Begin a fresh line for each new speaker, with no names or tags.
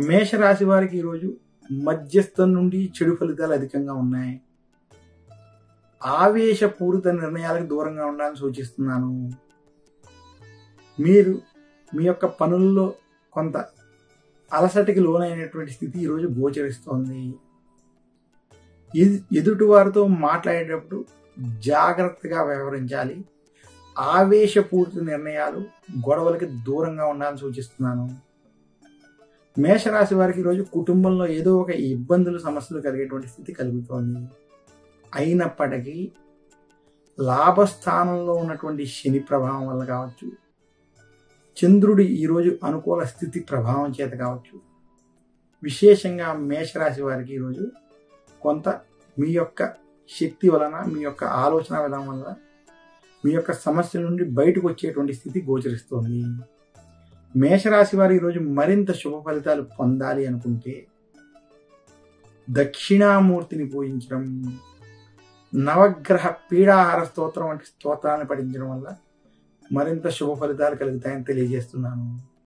మేషరాశి వారికి ఈరోజు మధ్యస్థం నుండి చెడు ఫలితాలు అధికంగా ఉన్నాయి ఆవేశపూరిత నిర్ణయాలకు దూరంగా ఉండాలని సూచిస్తున్నాను మీరు మీ యొక్క పనుల్లో కొంత అలసటకి లోనైనటువంటి స్థితి ఈరోజు గోచరిస్తోంది ఎదు- ఎదుటి వారితో మాట్లాడేటప్పుడు జాగ్రత్తగా వ్యవహరించాలి ఆవేశపూరిత నిర్ణయాలు గొడవలకి దూరంగా ఉండాలని సూచిస్తున్నాను మేషరాశి వారికి ఈరోజు కుటుంబంలో ఏదో ఒక ఇబ్బందులు సమస్యలు కలిగేటువంటి స్థితి కలుగుతోంది అయినప్పటికీ లాభస్థానంలో ఉన్నటువంటి శని ప్రభావం వల్ల కావచ్చు చంద్రుడి ఈరోజు అనుకూల స్థితి ప్రభావం చేత కావచ్చు విశేషంగా మేషరాశి వారికి ఈరోజు కొంత మీ యొక్క శక్తి వలన మీ యొక్క ఆలోచన విధానం వల్ల మీ యొక్క సమస్యల నుండి బయటకు వచ్చేటువంటి స్థితి గోచరిస్తోంది మేషరాశి వారు ఈరోజు మరింత శుభ ఫలితాలు పొందాలి అనుకుంటే దక్షిణామూర్తిని పూజించడం నవగ్రహ పీడాహార స్తోత్రం వంటి స్తోత్రాన్ని పఠించడం వల్ల మరింత శుభ ఫలితాలు కలుగుతాయని తెలియజేస్తున్నాను